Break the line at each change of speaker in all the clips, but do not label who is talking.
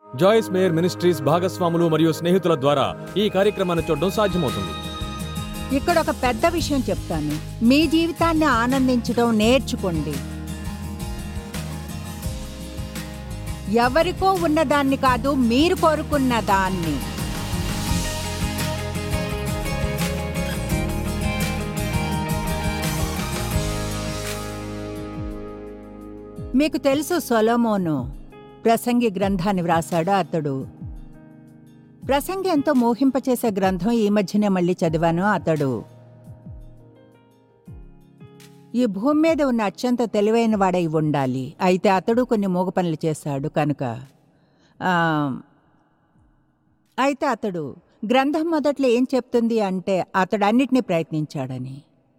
జాయిస్ mayor ministries భాగస్వాములు మరియు స్నేహితుల ద్వారా ఈ కార్యక్రమాన్ని చూడడం సాధ్యమవుతుంది
ఇక్కడ ఒక పెద్ద విషయం చెప్తాను మీ జీవితాన్ని ఆనందించడం నేర్చుకోండి ఎవరికో ఉన్నదాన్ని కాదు మీరు కోరుకున్న దాన్ని మీకు తెలుసు సొలమోను ప్రసంగి గ్రంథాన్ని వ్రాసాడు అతడు ప్రసంగి ఎంతో మోహింపచేసే గ్రంథం ఈ మధ్యనే మళ్ళీ చదివాను అతడు ఈ భూమి మీద ఉన్న అత్యంత తెలివైన వాడై ఉండాలి అయితే అతడు కొన్ని మూగ పనులు చేశాడు కనుక ఆ, అయితే అతడు గ్రంథం మొదట్లో ఏం చెప్తుంది అంటే అతడు అన్నిటినీ ప్రయత్నించాడని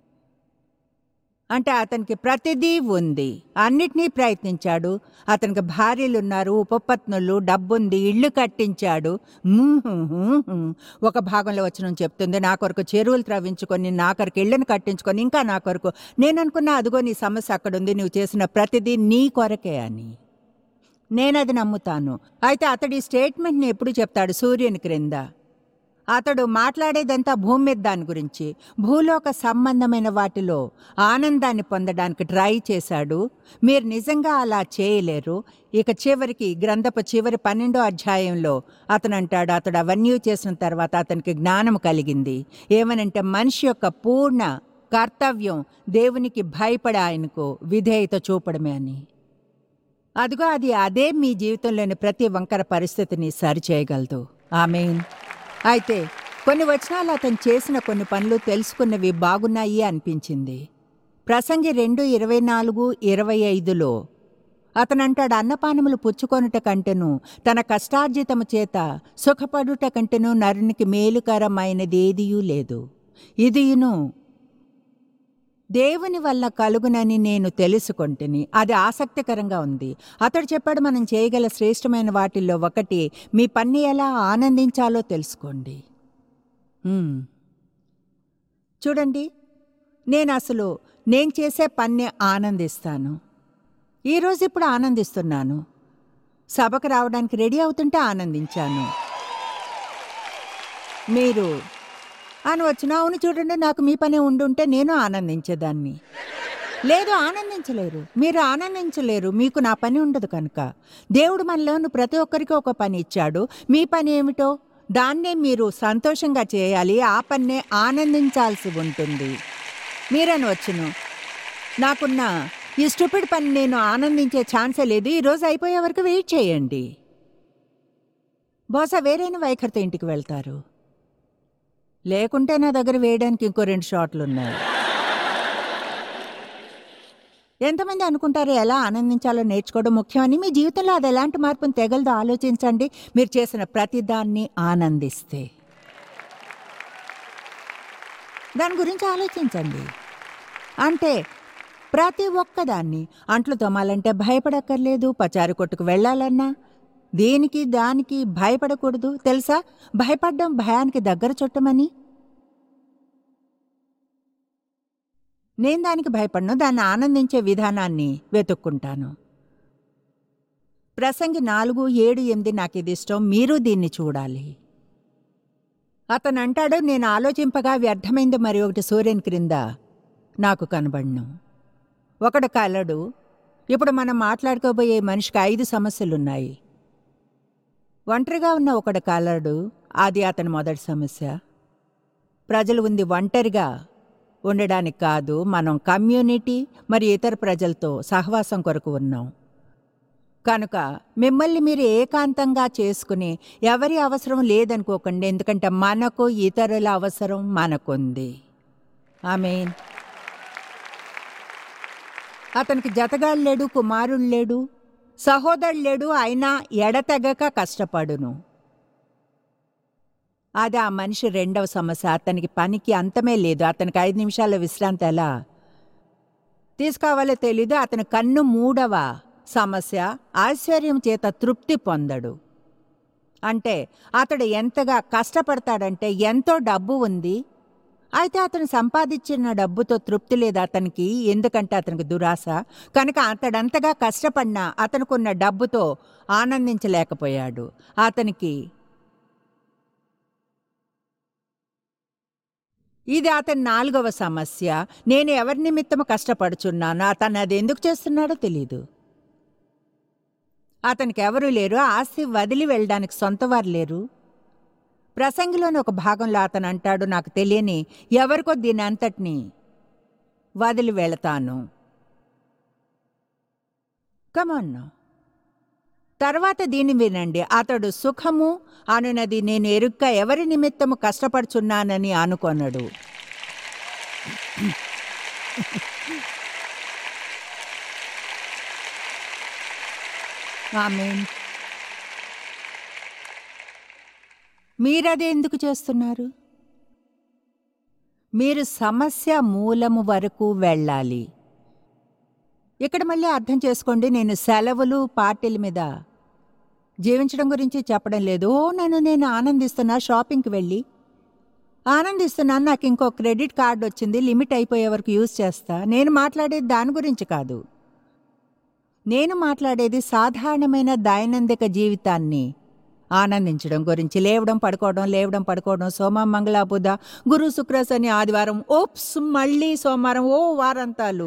అంటే అతనికి ప్రతిదీ ఉంది అన్నిటినీ ప్రయత్నించాడు అతనికి భార్యలు ఉన్నారు ఉపపత్నులు డబ్బుంది ఇల్లు కట్టించాడు మ్మ్హ్మ్. ఒక భాగంలో వచ్చిన చెప్తుంది నా కొరకు చెరువులు త్రవ్వించుకొని నా కొరకు ఇళ్ళను కట్టించుకొని ఇంకా నా కొరకు నేను అనుకున్నా అదిగో నీ సమస్య అక్కడ ఉంది నువ్వు చేసిన ప్రతిదీ నీ కొరకే అని నేను అది నమ్ముతాను అయితే అతడి స్టేట్మెంట్ని ఎప్పుడు చెప్తాడు సూర్యుని క్రింద అతడు మాట్లాడేదంతా భూమి మీద దాని గురించి భూలోక సంబంధమైన వాటిలో ఆనందాన్ని పొందడానికి ట్రై చేశాడు మీరు నిజంగా అలా చేయలేరు ఇక చివరికి గ్రంథపు చివరి పన్నెండో అధ్యాయంలో అతను అంటాడు అతడు అవన్నీ చేసిన తర్వాత అతనికి జ్ఞానం కలిగింది ఏమనంటే మనిషి యొక్క పూర్ణ కర్తవ్యం దేవునికి భయపడి ఆయనకు విధేయత చూపడమే అని అదిగో అది అదే మీ జీవితంలోని ప్రతి వంకర పరిస్థితిని సరిచేయగలదు ఆమెన్ అయితే కొన్ని వచనాలు అతను చేసిన కొన్ని పనులు తెలుసుకున్నవి బాగున్నాయి అనిపించింది ప్రసంగి రెండు ఇరవై నాలుగు ఇరవై ఐదులో అతనంటాడు అన్నపానములు పుచ్చుకొనుట కంటెను తన కష్టార్జితము చేత సుఖపడుట కంటెను నరునికి మేలుకరమైనదేదియూ లేదు ఇదియును దేవుని వల్ల కలుగునని నేను తెలుసుకొంటిని అది ఆసక్తికరంగా ఉంది అతడు చెప్పాడు మనం చేయగల శ్రేష్టమైన వాటిల్లో ఒకటి మీ పని ఎలా ఆనందించాలో తెలుసుకోండి హ్మ్. చూడండి నేను అసలు నేను చేసే పన్ని ఆనందిస్తాను ఈరోజు ఇప్పుడు ఆనందిస్తున్నాను సభకు రావడానికి రెడీ అవుతుంటే ఆనందించాను మీరు అని వచ్చిన అవును చూడండి నాకు మీ పని ఉండుంటే నేను ఆనందించేదాన్ని లేదు ఆనందించలేరు మీరు ఆనందించలేరు మీకు నా పని ఉండదు కనుక దేవుడు మనలోను ప్రతి ఒక్కరికి ఒక పని ఇచ్చాడు మీ పని ఏమిటో దాన్నే మీరు సంతోషంగా చేయాలి ఆ పన్నే ఆనందించాల్సి ఉంటుంది మీరని వచ్చును నాకున్న ఈ స్టూపిడ్ పని నేను ఆనందించే ఛాన్సే లేదు ఈ రోజు అయిపోయే వరకు వెయిట్ చేయండి బహుశా వేరైన వైఖరితో ఇంటికి వెళ్తారు లేకుంటే నా దగ్గర వేయడానికి ఇంకో రెండు షాట్లు ఉన్నాయి ఎంతమంది అనుకుంటారు ఎలా ఆనందించాలో నేర్చుకోవడం ముఖ్యమని మీ జీవితంలో అది ఎలాంటి మార్పును తెగలదో ఆలోచించండి మీరు చేసిన ప్రతిదాన్ని ఆనందిస్తే దాని గురించి ఆలోచించండి అంటే ప్రతి ఒక్కదాన్ని అంట్లు తోమాలంటే భయపడక్కర్లేదు పచారి కొట్టుకు వెళ్ళాలన్నా దేనికి దానికి భయపడకూడదు తెలుసా భయపడ్డం భయానికి దగ్గర చుట్టమని నేను దానికి భయపడను దాన్ని ఆనందించే విధానాన్ని వెతుక్కుంటాను ప్రసంగి నాలుగు ఏడు ఎనిమిది నాకు ఇది ఇష్టం మీరు దీన్ని చూడాలి అతను అంటాడు నేను ఆలోచింపగా వ్యర్థమైంది మరి ఒకటి సూర్యుని క్రింద నాకు కనబడను ఒకడు కలడు ఇప్పుడు మనం మాట్లాడుకోబోయే మనిషికి ఐదు సమస్యలున్నాయి ఒంటరిగా ఉన్న ఒకడు కలడు అది అతని మొదటి సమస్య ప్రజలు ఉంది ఒంటరిగా ఉండడానికి కాదు మనం కమ్యూనిటీ మరి ఇతర ప్రజలతో సహవాసం కొరకు ఉన్నాం కనుక మిమ్మల్ని మీరు ఏకాంతంగా చేసుకుని ఎవరి అవసరం లేదనుకోకండి ఎందుకంటే మనకు ఇతరుల అవసరం మనకుంది ఆమెన్ అతనికి జతగాడు లేడు కుమారుడు లేడు సహోదరుడు లేడు అయినా ఎడతెగక కష్టపడును అది ఆ మనిషి రెండవ సమస్య అతనికి పనికి అంతమే లేదు అతనికి ఐదు నిమిషాల విశ్రాంతి ఎలా తీసుకోవాలో తెలీదు అతని కన్ను మూడవ సమస్య ఐశ్వర్యం చేత తృప్తి పొందడు అంటే అతడు ఎంతగా కష్టపడతాడంటే ఎంతో డబ్బు ఉంది అయితే అతను సంపాదించిన డబ్బుతో తృప్తి లేదు అతనికి ఎందుకంటే అతనికి దురాశ కనుక అతడంతగా కష్టపడినా అతనుకున్న డబ్బుతో ఆనందించలేకపోయాడు అతనికి ఇది అతని నాలుగవ సమస్య నేను ఎవరి నిమిత్తము కష్టపడుచున్నాను అతను అది ఎందుకు చేస్తున్నాడో తెలీదు అతనికి ఎవరూ లేరు ఆస్తి వదిలి వెళ్ళడానికి సొంతవారు లేరు ప్రసంగిలోని ఒక భాగంలో అతను అంటాడు నాకు తెలియని ఎవరికో దీని అంతటిని వదిలి వెళతాను కమాన్ తర్వాత దీన్ని వినండి అతడు సుఖము అనునది నేను ఎరుక్క ఎవరి నిమిత్తము కష్టపడుచున్నానని అనుకొనడు ఆమేన్ మీరదే ఎందుకు చేస్తున్నారు మీరు సమస్య మూలము వరకు వెళ్ళాలి ఇక్కడ మళ్ళీ అర్థం చేసుకోండి నేను సెలవులు పార్టీల మీద జీవించడం గురించి చెప్పడం లేదు ఓ నన్ను నేను ఆనందిస్తున్నా షాపింగ్కి వెళ్ళి ఆనందిస్తున్నాను నాకు ఇంకో క్రెడిట్ కార్డు వచ్చింది లిమిట్ అయిపోయే వరకు యూజ్ చేస్తా నేను మాట్లాడేది దాని గురించి కాదు నేను మాట్లాడేది సాధారణమైన దైనందిక జీవితాన్ని ఆనందించడం గురించి లేవడం పడుకోవడం లేవడం పడుకోవడం సోమ మంగళ బుధ గురు శుక్ర శని ఆదివారం ఓప్స్ మళ్ళీ సోమవారం ఓ వారంతాలు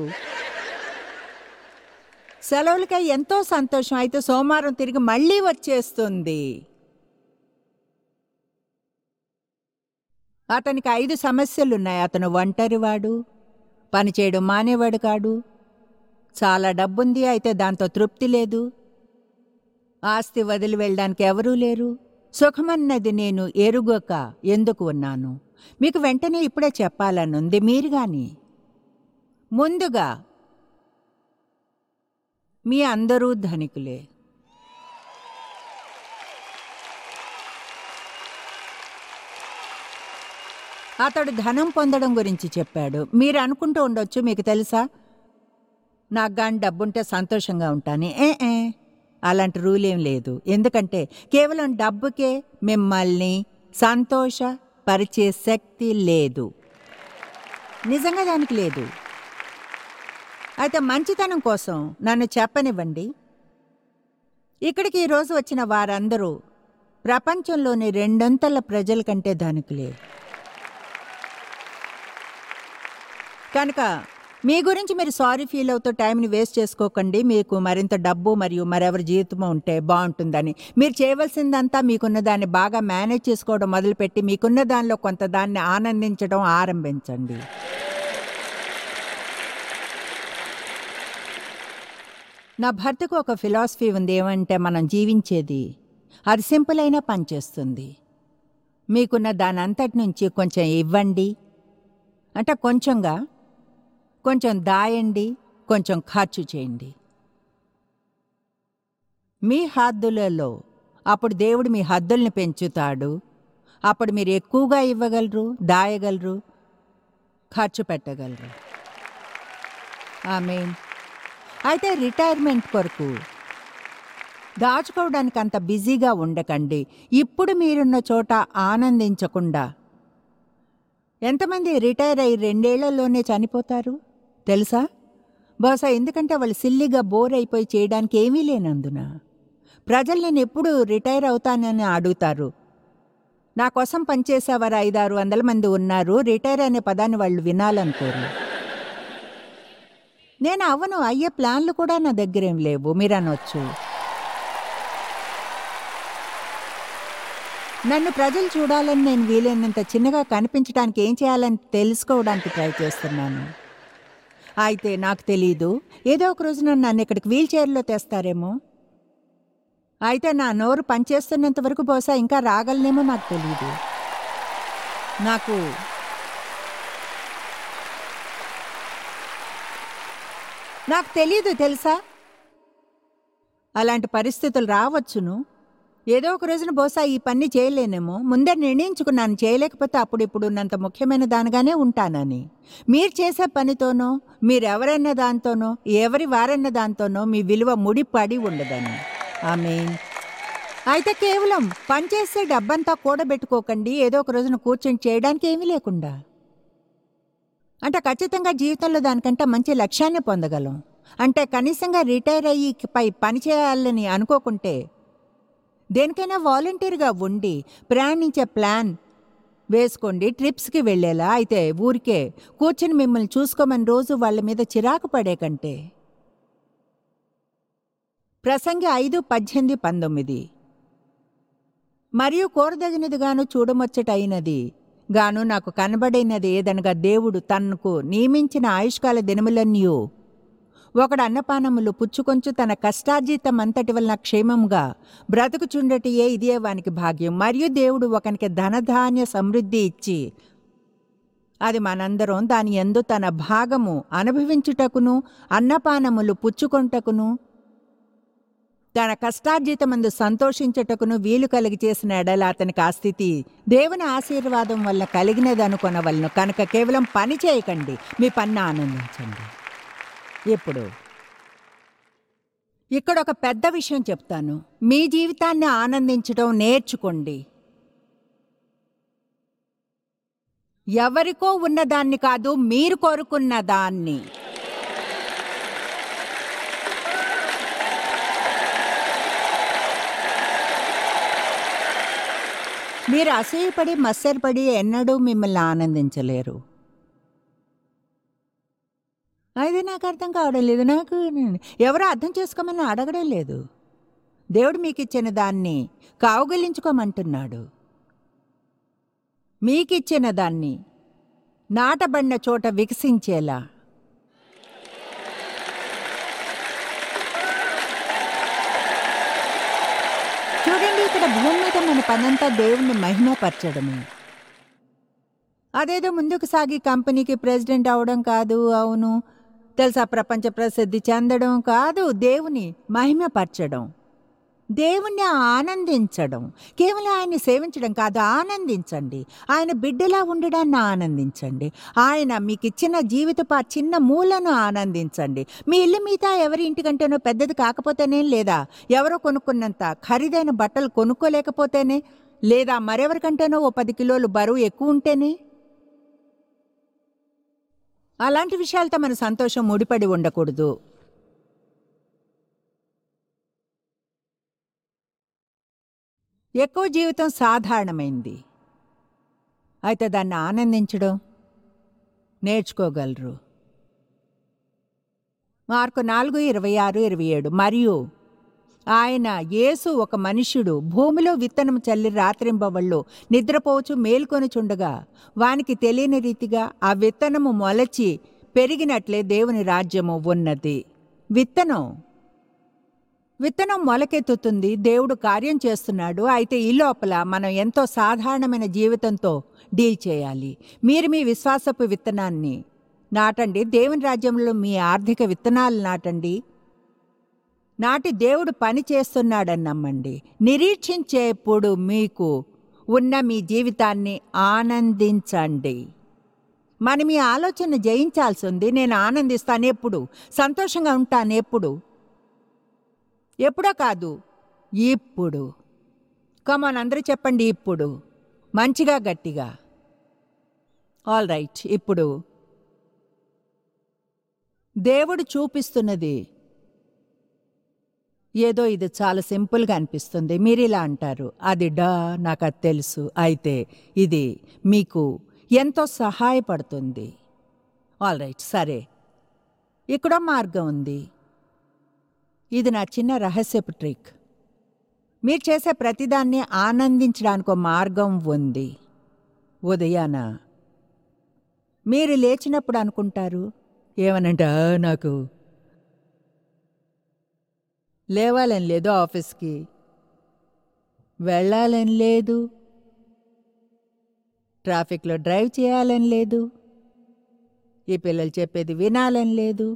సెలవులకై ఎంతో సంతోషం అయితే సోమవారం తిరిగి మళ్ళీ వచ్చేస్తుంది అతనికి ఐదు సమస్యలున్నాయి అతను ఒంటరివాడు పనిచేయడం మానేవాడు కాడు చాలా డబ్బుంది అయితే దాంతో తృప్తి లేదు ఆస్తి వదిలి వెళ్ళడానికి ఎవరూ లేరు సుఖమన్నది నేను ఎరుగక ఎందుకు ఉన్నాను మీకు వెంటనే ఇప్పుడే చెప్పాలనుంది మీరు గాని ముందుగా మీ అందరూ ధనికులే అతడు ధనం పొందడం గురించి చెప్పాడు మీరు అనుకుంటూ ఉండొచ్చు మీకు తెలుసా నాకు గాని డబ్బుంటే సంతోషంగా ఉంటాను ఏ ఏ అలాంటి రూల్ ఏం లేదు ఎందుకంటే కేవలం డబ్బుకే మిమ్మల్ని సంతోషపరిచే శక్తి లేదు నిజంగా దానికి లేదు అయితే మంచితనం కోసం నన్ను చెప్పనివ్వండి ఇక్కడికి ఈరోజు వచ్చిన వారందరూ ప్రపంచంలోని రెండొంతల ప్రజల కంటే ధనికులే కనుక మీ గురించి మీరు సారీ ఫీల్ అవుతూ టైంని వేస్ట్ చేసుకోకండి మీకు మరింత డబ్బు మరియు మరెవరి జీవితం ఉంటే బాగుంటుందని మీరు చేయవలసిందంతా మీకున్న దాన్ని బాగా మేనేజ్ చేసుకోవడం మొదలుపెట్టి మీకున్న దానిలో కొంత దాన్ని ఆనందించడం ఆరంభించండి నా భర్తకు ఒక ఫిలాసఫీ ఉంది ఏమంటే మనం జీవించేది అది సింపుల్ అయినా పనిచేస్తుంది మీకున్న దాని అంతటి నుంచి కొంచెం ఇవ్వండి అంటే కొంచెంగా కొంచెం దాయండి కొంచెం ఖర్చు చేయండి మీ హద్దులలో అప్పుడు దేవుడు మీ హద్దుల్ని పెంచుతాడు అప్పుడు మీరు ఎక్కువగా ఇవ్వగలరు దాయగలరు ఖర్చు పెట్టగలరు ఆమె అయితే రిటైర్మెంట్ కొరకు దాచుకోవడానికి అంత బిజీగా ఉండకండి ఇప్పుడు మీరున్న చోట ఆనందించకుండా ఎంతమంది రిటైర్ అయ్యి రెండేళ్లలోనే చనిపోతారు తెలుసా బహుశా ఎందుకంటే వాళ్ళు సిల్లిగా బోర్ అయిపోయి చేయడానికి ఏమీ లేనందున ప్రజలు నేను ఎప్పుడు రిటైర్ అవుతానని అడుగుతారు నా కోసం పనిచేసేవారు ఐదారు వందల మంది ఉన్నారు రిటైర్ అనే పదాన్ని వాళ్ళు వినాలనుకోరు నేను అవ్వను అయ్యే ప్లాన్లు కూడా నా దగ్గరేం లేవు మీరు అనొచ్చు నన్ను ప్రజలు చూడాలని నేను వీలైనంత చిన్నగా కనిపించడానికి ఏం చేయాలని తెలుసుకోవడానికి ట్రై చేస్తున్నాను అయితే నాకు తెలీదు ఏదో ఒక రోజున నన్ను ఇక్కడికి వీల్ చైర్లో తెస్తారేమో అయితే నా నోరు పనిచేస్తున్నంత వరకు బహుశా ఇంకా రాగలనేమో నాకు తెలియదు నాకు నాకు తెలీదు తెలుసా అలాంటి పరిస్థితులు రావచ్చును ఏదో ఒక రోజున బహుశా ఈ పని చేయలేనేమో ముందే నిర్ణయించుకున్నాను చేయలేకపోతే అప్పుడు ఇప్పుడు ఉన్నంత ముఖ్యమైన దానిగానే ఉంటానని మీరు చేసే పనితోనో మీరెవరన్న దాంతోనో ఎవరి వారన్న దాంతోనో మీ విలువ ముడిపడి ఉండదని ఆమె అయితే కేవలం పనిచేసే డబ్బంతా కూడబెట్టుకోకండి ఏదో ఒక రోజున కూర్చొని చేయడానికి ఏమీ లేకుండా అంటే ఖచ్చితంగా జీవితంలో దానికంటే మంచి లక్ష్యాన్ని పొందగలం అంటే కనీసంగా రిటైర్ అయ్యి పై పని చేయాలని అనుకోకుంటే దేనికైనా వాలంటీర్గా ఉండి ప్రయాణించే ప్లాన్ వేసుకోండి ట్రిప్స్కి వెళ్ళేలా అయితే ఊరికే కూర్చుని మిమ్మల్ని చూసుకోమని రోజు వాళ్ళ మీద చిరాకు పడే కంటే ప్రసంగి ఐదు పద్దెనిమిది పంతొమ్మిది మరియు కోరదగినదిగాను చూడముచ్చటైనది గాను నాకు కనబడినది ఏదనగా దేవుడు తనకు నియమించిన ఆయుష్కాల దినములన్నయూ ఒకడు అన్నపానములు పుచ్చుకొంచు తన కష్టార్జితం అంతటి వలన క్షేమముగా బ్రతుకుచుండటియే ఇదే వానికి భాగ్యం మరియు దేవుడు ఒకనికి ధనధాన్య సమృద్ధి ఇచ్చి అది మనందరం దాని ఎందు తన భాగము అనుభవించుటకును అన్నపానములు పుచ్చుకొంటకును తన కష్టార్జితమందు సంతోషించుటకును వీలు కలిగి చేసిన ఎడల అతనికి ఆ స్థితి దేవుని ఆశీర్వాదం వల్ల కలిగినదనుకొనవలను కనుక కేవలం పని చేయకండి మీ పని ఆనందించండి ఇప్పుడు ఇక్కడ ఒక పెద్ద విషయం చెప్తాను మీ జీవితాన్ని ఆనందించడం నేర్చుకోండి ఎవరికో ఉన్నదాన్ని కాదు మీరు కోరుకున్న దాన్ని మీరు అసూయపడి మత్సరపడి ఎన్నడూ మిమ్మల్ని ఆనందించలేరు అది నాకు అర్థం కావడం లేదు నాకు ఎవరో అర్థం చేసుకోమని అడగడం లేదు దేవుడు మీకు ఇచ్చిన దాన్ని కావుగలించుకోమంటున్నాడు మీకిచ్చిన దాన్ని నాటబడిన చోట వికసించేలా చూడండి ఇక్కడ భూమి మీద మన పనంతా దేవుణ్ణి మహిమపరచడమే అదేదో ముందుకు సాగి కంపెనీకి ప్రెసిడెంట్ అవడం కాదు అవును తెలుసా ప్రపంచ ప్రసిద్ధి చెందడం కాదు దేవుని మహిమపరచడం దేవుణ్ణి ఆనందించడం కేవలం ఆయన్ని సేవించడం కాదు ఆనందించండి ఆయన బిడ్డలా ఉండడాన్ని ఆనందించండి ఆయన మీకు ఇచ్చిన జీవితపు ఆ చిన్న మూలను ఆనందించండి మీ ఇల్లు మిగతా ఎవరి ఇంటికంటేనో పెద్దది కాకపోతేనే లేదా ఎవరో కొనుక్కున్నంత ఖరీదైన బట్టలు కొనుక్కోలేకపోతేనే లేదా మరెవరికంటేనో ఓ పది కిలోలు బరువు ఎక్కువ ఉంటేనే అలాంటి విషయాలతో మన సంతోషం ముడిపడి ఉండకూడదు ఎక్కువ జీవితం సాధారణమైంది అయితే దాన్ని ఆనందించడం నేర్చుకోగలరు మార్కు నాలుగు ఇరవై ఆరు ఇరవై ఏడు మరియు ఆయన యేసు ఒక మనుష్యుడు భూమిలో విత్తనం చల్లి రాత్రింబవళ్ళు నిద్రపోవచ్చు మేల్కొనుచుండగా వానికి తెలియని రీతిగా ఆ విత్తనము మొలచి పెరిగినట్లే దేవుని రాజ్యము ఉన్నది విత్తనం విత్తనం మొలకెత్తుతుంది దేవుడు కార్యం చేస్తున్నాడు అయితే ఈ లోపల మనం ఎంతో సాధారణమైన జీవితంతో డీల్ చేయాలి మీరు మీ విశ్వాసపు విత్తనాన్ని నాటండి దేవుని రాజ్యంలో మీ ఆర్థిక విత్తనాలు నాటండి నాటి దేవుడు పని చేస్తున్నాడని నమ్మండి నిరీక్షించేప్పుడు మీకు ఉన్న మీ జీవితాన్ని ఆనందించండి మనం ఈ ఆలోచన జయించాల్సి ఉంది నేను ఆనందిస్తాను ఎప్పుడు సంతోషంగా ఉంటాను ఎప్పుడు ఎప్పుడో కాదు ఇప్పుడు కమాన్ అందరూ చెప్పండి ఇప్పుడు మంచిగా గట్టిగా ఆల్ రైట్ ఇప్పుడు దేవుడు చూపిస్తున్నది ఏదో ఇది చాలా సింపుల్గా అనిపిస్తుంది మీరు ఇలా అంటారు అది డా నాకు అది తెలుసు అయితే ఇది మీకు ఎంతో సహాయపడుతుంది ఆల్ రైట్ సరే ఇక్కడ మార్గం ఉంది ఇది నా చిన్న రహస్యపు ట్రిక్ మీరు చేసే ప్రతిదాన్ని ఆనందించడానికి ఒక మార్గం ఉంది ఉదయాన మీరు లేచినప్పుడు అనుకుంటారు ఏమనంటే "ఆ, నాకు లేవాలని లేదు ఆఫీస్కి వెళ్ళాలని లేదు ట్రాఫిక్లో డ్రైవ్ చేయాలని లేదు ఈ పిల్లలు చెప్పేది వినాలని లేదు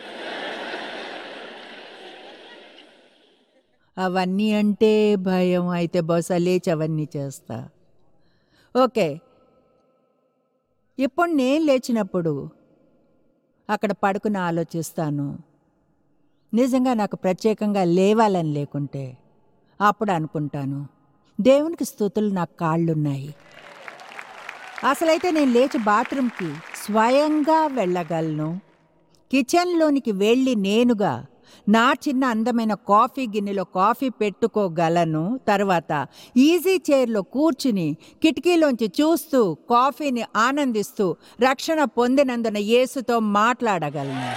అవన్నీ అంటే భయం అయితే బహుశా లేచి అవన్నీ చేస్తా ఓకే ఇప్పుడు నేను లేచినప్పుడు అక్కడ పడుకుని ఆలోచిస్తాను నిజంగా నాకు ప్రత్యేకంగా లేవాలని లేకుంటే అప్పుడు అనుకుంటాను దేవునికి స్థుతులు నాకు కాళ్ళున్నాయి అసలైతే నేను లేచి బాత్రూమ్కి స్వయంగా వెళ్ళగలను కిచెన్లోనికి వెళ్ళి నేనుగా నా చిన్న అందమైన కాఫీ గిన్నెలో కాఫీ పెట్టుకోగలను తర్వాత ఈజీ చైర్లో కూర్చుని కిటికీలోంచి చూస్తూ కాఫీని ఆనందిస్తూ రక్షణ పొందినందున యేసుతో మాట్లాడగలను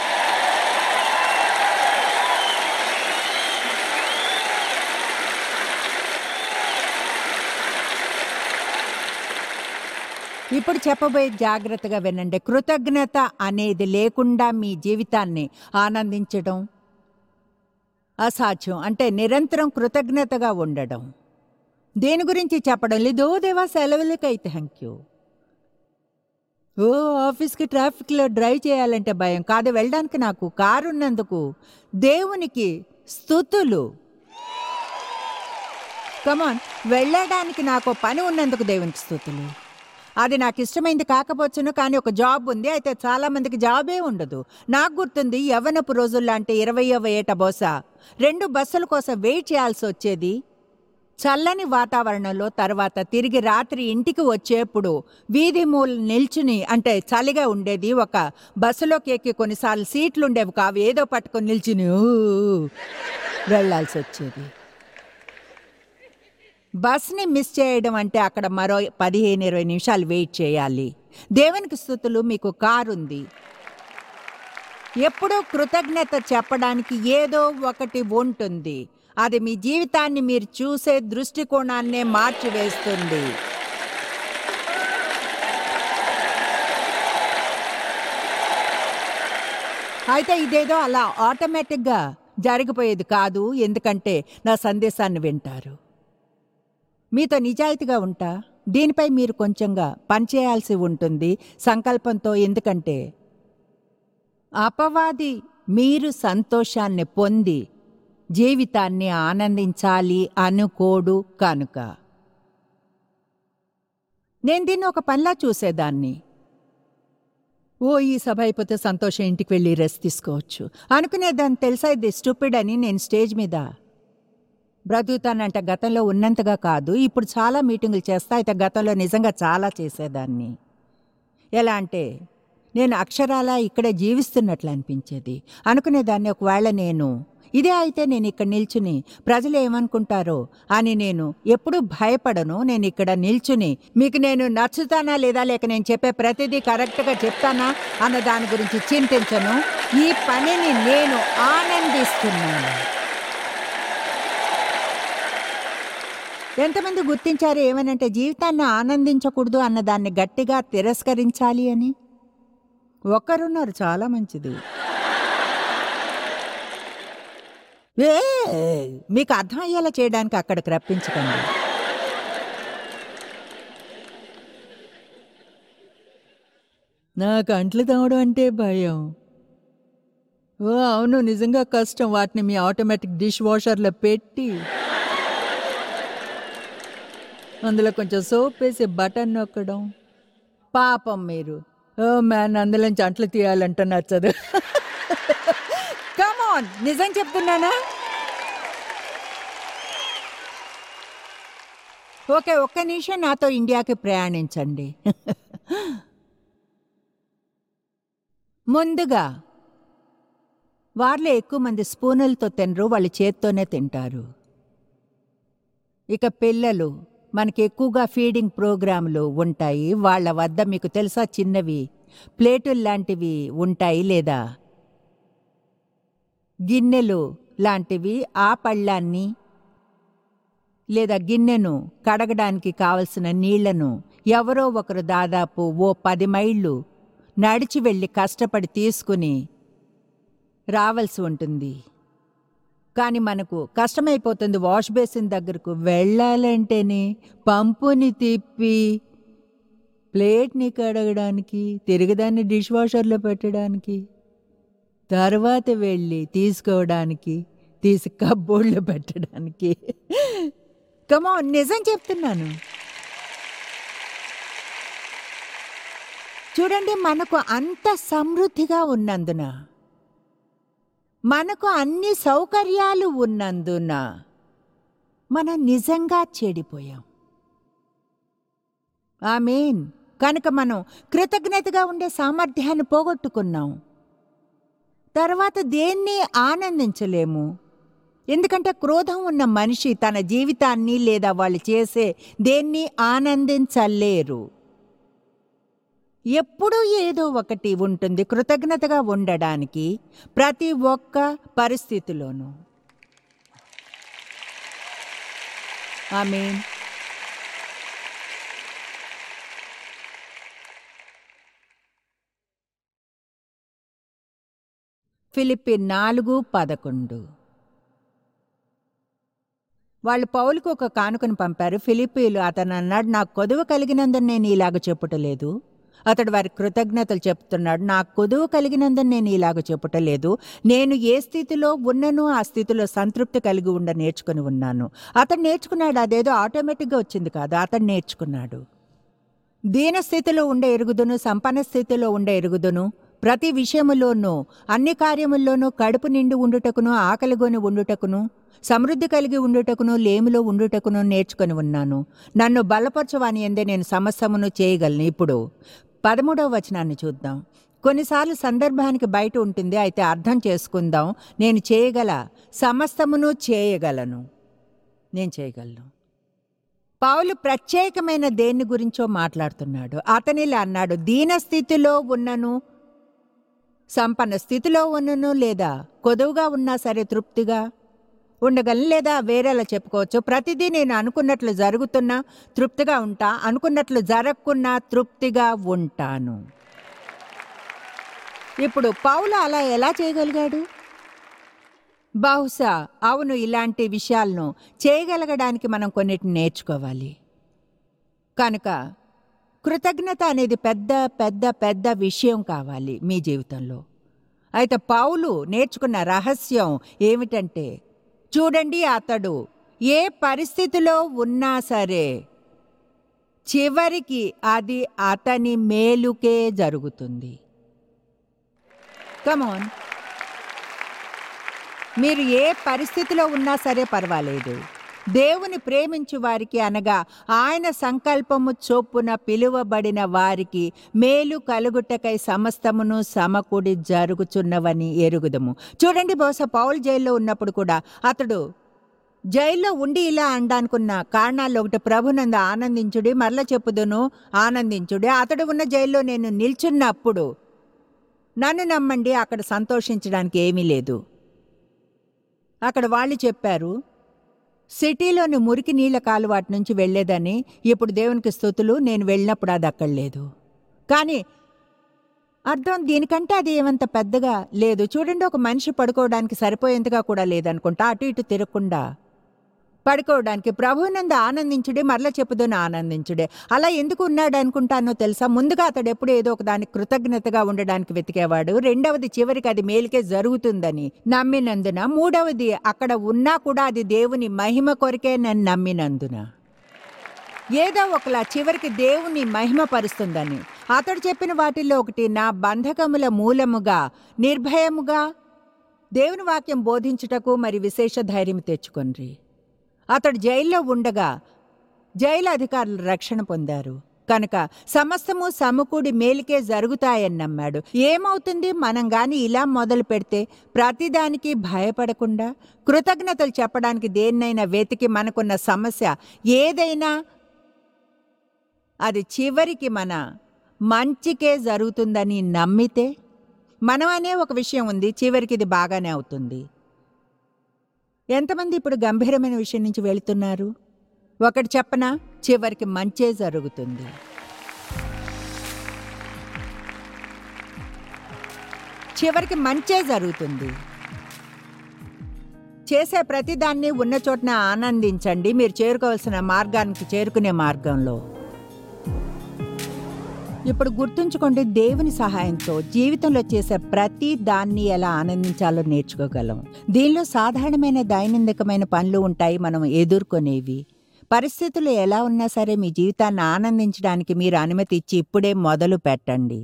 ఇప్పుడు చెప్పబోయే జాగ్రత్తగా వినండి కృతజ్ఞత అనేది లేకుండా మీ జీవితాన్ని ఆనందించడం అసాధ్యం అంటే నిరంతరం కృతజ్ఞతగా ఉండడం దేని గురించి చెప్పడం లేదు "ఓ దేవా సెలవులకై థ్యాంక్ యూ ఓ ఆఫీస్కి ట్రాఫిక్లో డ్రైవ్ చేయాలంటే భయం కాదు వెళ్ళడానికి నాకు కారు ఉన్నందుకు దేవునికి స్థుతులు కమాన్ వెళ్ళడానికి నాకు పని ఉన్నందుకు దేవునికి స్థుతులు అది నాకు ఇష్టమైంది కాకపోవచ్చును కానీ ఒక జాబ్ ఉంది అయితే చాలా మందికి జాబే ఉండదు నాకు గుర్తుంది యవ్వనపు రోజుల్లో అంటే ఇరవయవ ఏట బహుశా రెండు బస్సుల కోసం వెయిట్ చేయాల్సి వచ్చేది చల్లని వాతావరణంలో తర్వాత తిరిగి రాత్రి ఇంటికి వచ్చేప్పుడు వీధి మూల నిల్చుని అంటే చలిగా ఉండేది ఒక బస్సులోకి ఎక్కి కొన్నిసార్లు సీట్లు ఉండేవి కావు ఏదో పట్టుకొని నిల్చుని ఊ వెళ్ళాల్సి వచ్చేది బస్ని మిస్ చేయడం అంటే అక్కడ మరో పదిహేను ఇరవై నిమిషాలు వెయిట్ చేయాలి దేవునికి స్థుతులు మీకు కారు ఉంది ఎప్పుడూ కృతజ్ఞత చెప్పడానికి ఏదో ఒకటి ఉంటుంది అది మీ జీవితాన్ని మీరు చూసే దృష్టికోణాన్నే మార్చివేస్తుంది అయితే ఇదేదో అలా ఆటోమేటిక్గా జరిగిపోయేది కాదు ఎందుకంటే నా సందేశాన్ని వింటారు మీతో నిజాయితీగా ఉంటా దీనిపై మీరు కొంచెంగా పనిచేయాల్సి ఉంటుంది సంకల్పంతో ఎందుకంటే అపవాది మీరు సంతోషాన్ని పొంది జీవితాన్ని ఆనందించాలి అనుకోడు కనుక నేను దీన్ని ఒక పనిలా చూసేదాన్ని ఓ ఈ సభ అయిపోతే సంతోషం ఇంటికి వెళ్ళి రెస్ట్ తీసుకోవచ్చు అనుకునేదాన్ని తెలుసా ఇది స్టూపిడ్ అని నేను స్టేజ్ మీద బ్రతుకుతానంటే గతంలో ఉన్నంతగా కాదు ఇప్పుడు చాలా మీటింగులు చేస్తా అయితే గతంలో నిజంగా చాలా చేసేదాన్ని ఎలా అంటే నేను అక్షరాల ఇక్కడే జీవిస్తున్నట్లు అనిపించేది అనుకునేదాన్ని ఒకవేళ నేను ఇదే అయితే నేను ఇక్కడ నిల్చుని ప్రజలు ఏమనుకుంటారో అని నేను ఎప్పుడూ భయపడను నేను ఇక్కడ నిల్చుని మీకు నేను నచ్చుతానా లేదా లేక నేను చెప్పే ప్రతిదీ కరెక్ట్గా చెప్తానా అన్న దాని గురించి చింతించను ఈ పనిని నేను ఆనందిస్తున్నాను ఎంతమంది గుర్తించారు ఏమనంటే జీవితాన్ని ఆనందించకూడదు అన్న దాన్ని గట్టిగా తిరస్కరించాలి అని ఒక్కరున్నారు చాలా మంచిది ఏ మీకు అర్థం అయ్యేలా చేయడానికి అక్కడికి రప్పించకండి నాకు అంట్లు తవ్వడం అంటే భయం ఓ అవును నిజంగా కష్టం వాటిని మీ ఆటోమేటిక్ డిష్ వాషర్లో పెట్టి అందులో కొంచెం సోప్ వేసి బటన్ నొక్కడం పాపం మీరు ఓ మ్యాన్ అందులోంచి అంట్లు తీయాలంట నచ్చదు కమాన్ నిజం చెప్తున్నానా ఓకే ఒక్క నిమిషం నాతో ఇండియాకి ప్రయాణించండి ముందుగా వారిలో ఎక్కువ మంది స్పూనులతో తినరు వాళ్ళు చేత్తోనే తింటారు ఇక పిల్లలు మనకి ఎక్కువగా ఫీడింగ్ ప్రోగ్రాంలు ఉంటాయి వాళ్ళ వద్ద మీకు తెలుసా చిన్నవి ప్లేటులు లాంటివి ఉంటాయి లేదా గిన్నెలు లాంటివి ఆ పళ్ళాన్ని లేదా గిన్నెను కడగడానికి కావలసిన నీళ్లను ఎవరో ఒకరు దాదాపు ఓ పది మైళ్ళు నడిచి వెళ్ళి కష్టపడి తీసుకుని రావాల్సి ఉంటుంది కానీ మనకు కష్టమైపోతుంది వాష్ బేసిన్ దగ్గరకు వెళ్ళాలంటేనే పంపుని తిప్పి ప్లేట్ని కడగడానికి తిరగదాన్ని డిష్ వాషర్లో పెట్టడానికి తర్వాత వెళ్ళి తీసుకోవడానికి తీసి కబ్బోర్డ్లో పెట్టడానికి కమా నిజం చెప్తున్నాను చూడండి మనకు అంత సమృద్ధిగా ఉన్నందున మనకు అన్ని సౌకర్యాలు ఉన్నందున మనం నిజంగా చెడిపోయాం ఆమెన్ కనుక మనం కృతజ్ఞతగా ఉండే సామర్థ్యాన్ని పోగొట్టుకున్నాం తర్వాత దేన్ని ఆనందించలేము ఎందుకంటే క్రోధం ఉన్న మనిషి తన జీవితాన్ని లేదా వాళ్ళు చేసే దేన్ని ఆనందించలేరు ఎప్పుడూ ఏదో ఒకటి ఉంటుంది కృతజ్ఞతగా ఉండడానికి ప్రతి ఒక్క పరిస్థితిలోనూ ఆమె ఫిలిప్పి నాలుగు పదకొండు వాళ్ళు పౌలుకు ఒక కానుకను పంపారు ఫిలిప్పీలు అతను అన్నాడు నాకు కొదువ కలిగినందున నేను ఇలాగ చెప్పుటలేదు అతడు వారి కృతజ్ఞతలు చెప్తున్నాడు నాకు కొదువ కలిగినందున నేను ఇలాగ చెప్పుటలేదు నేను ఏ స్థితిలో ఉన్ననో ఆ స్థితిలో సంతృప్తి కలిగి ఉండ నేర్చుకుని ఉన్నాను అతడు నేర్చుకున్నాడు అదేదో ఆటోమేటిక్గా వచ్చింది కాదు అతడు నేర్చుకున్నాడు దీన స్థితిలో ఉండే ఎరుగుదును సంపన్న స్థితిలో ఉండే ఎరుగుదును ప్రతి విషయములోనూ అన్ని కార్యముల్లోనూ కడుపు నిండి ఉండుటకును ఆకలిగొని ఉండుటకును సమృద్ధి కలిగి ఉండుటకును లేమిలో ఉండుటకును నేర్చుకొని ఉన్నాను నన్ను బలపరచవాని ఎందే నేను సమస్తమును చేయగలను ఇప్పుడు పదమూడవ వచనాన్ని చూద్దాం కొన్నిసార్లు సందర్భానికి బయట ఉంటుంది అయితే అర్థం చేసుకుందాం నేను చేయగల సమస్తమును చేయగలను నేను చేయగలను పౌలు ప్రత్యేకమైన దేన్ని గురించో మాట్లాడుతున్నాడు అతనిలా అన్నాడు దీన స్థితిలో ఉన్నను సంపన్న స్థితిలో ఉన్నను లేదా కొదువుగా ఉన్నా సరే తృప్తిగా ఉండగలను లేదా వేరేలా చెప్పుకోవచ్చు ప్రతిదీ నేను అనుకున్నట్లు జరుగుతున్నా తృప్తిగా ఉంటా అనుకున్నట్లు జరగకున్నా తృప్తిగా ఉంటాను ఇప్పుడు పౌలు అలా ఎలా చేయగలిగాడు బహుశా అవును ఇలాంటి విషయాలను చేయగలగడానికి మనం కొన్నిటిని నేర్చుకోవాలి కనుక కృతజ్ఞత అనేది పెద్ద పెద్ద పెద్ద విషయం కావాలి మీ జీవితంలో అయితే పౌలు నేర్చుకున్న రహస్యం ఏమిటంటే చూడండి అతడు ఏ పరిస్థితిలో ఉన్నా సరే చివరికి అది అతని మేలుకే జరుగుతుంది కమోన్ మీరు ఏ పరిస్థితిలో ఉన్నా సరే పర్వాలేదు దేవుని ప్రేమించు వారికి అనగా ఆయన సంకల్పము చొప్పున పిలువబడిన వారికి మేలు కలుగుటకై సమస్తమును సమకూడి జరుగుచున్నవని ఎరుగుదము చూడండి బహుశా పౌల్ జైల్లో ఉన్నప్పుడు కూడా అతడు జైల్లో ఉండి ఇలా అనడానుకున్న కారణాల్లో ఒకటి ప్రభునందు ఆనందించుడి మరల చెప్పుదును ఆనందించుడి అతడు ఉన్న జైల్లో నేను నిల్చున్నప్పుడు నన్ను నమ్మండి అక్కడ సంతోషించడానికి ఏమీ లేదు అక్కడ వాళ్ళు చెప్పారు సిటీలోని మురికి నీళ్ల కాలువాటి నుంచి వెళ్లేదని ఇప్పుడు దేవునికి స్థుతులు నేను వెళ్ళినప్పుడు అది అక్కడ లేదు కానీ అర్థం దీనికంటే అది ఏమంత పెద్దగా లేదు చూడండి ఒక మనిషి పడుకోవడానికి సరిపోయేంతగా కూడా లేదనుకుంటా అటు ఇటు తిరగకుండా పడుకోవడానికి ప్రభువునందు ఆనందించుడే మరల చెప్పుదని ఆనందించుడే అలా ఎందుకు ఉన్నాడు అనుకుంటానో తెలుసా ముందుగా అతడు ఎప్పుడు ఏదో ఒక దానికి కృతజ్ఞతగా ఉండడానికి వెతికేవాడు రెండవది చివరికి అది మేలుకే జరుగుతుందని నమ్మినందున మూడవది అక్కడ ఉన్నా కూడా అది దేవుని మహిమ కొరకే నన్ను నమ్మినందున ఏదో ఒకలా చివరికి దేవుని మహిమపరుస్తుందని అతడు చెప్పిన వాటిల్లో ఒకటి నా బంధకముల మూలముగా నిర్భయముగా దేవుని వాక్యం బోధించుటకు మరి విశేష ధైర్యం తెచ్చుకొన్రి అతడు జైల్లో ఉండగా జైలు అధికారులు రక్షణ పొందారు కనుక సమస్తము సమకూడి మేలుకే జరుగుతాయని నమ్మాడు ఏమవుతుంది మనం గాని ఇలా మొదలు పెడితే ప్రతిదానికి భయపడకుండా కృతజ్ఞతలు చెప్పడానికి దేన్నైనా వెతికి మనకున్న సమస్య ఏదైనా అది చివరికి మన మంచికే జరుగుతుందని నమ్మితే మనం అనే ఒక విషయం ఉంది చివరికి ఇది బాగానే అవుతుంది ఎంతమంది ఇప్పుడు గంభీరమైన విషయం నుంచి వెళుతున్నారు ఒకటి చెప్పనా చివరికి మంచే జరుగుతుంది చివరికి మంచే జరుగుతుంది చేసే ప్రతిదాన్ని ఉన్న చోటన ఆనందించండి మీరు చేరుకోవాల్సిన మార్గానికి చేరుకునే మార్గంలో ఇప్పుడు గుర్తుంచుకోండి దేవుని సహాయంతో జీవితంలో చేసే ప్రతి దాన్ని ఎలా ఆనందించాలో నేర్చుకోగలం దీనిలో సాధారణమైన దైనందికమైన పనులు ఉంటాయి మనం ఎదుర్కొనేవి పరిస్థితులు ఎలా ఉన్నా సరే మీ జీవితాన్ని ఆనందించడానికి మీరు అనుమతి ఇచ్చి ఇప్పుడే మొదలు పెట్టండి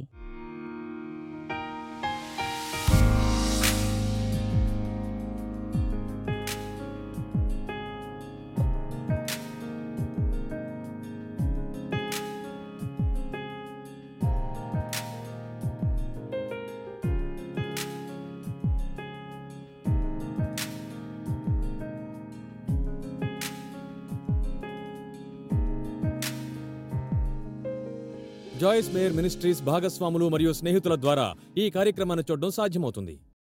జాయిస్ మేయర్ మినిస్ట్రీస్ భాగస్వాములు మరియు స్నేహితుల ద్వారా ఈ కార్యక్రమాన్ని చూడడం సాధ్యమవుతుంది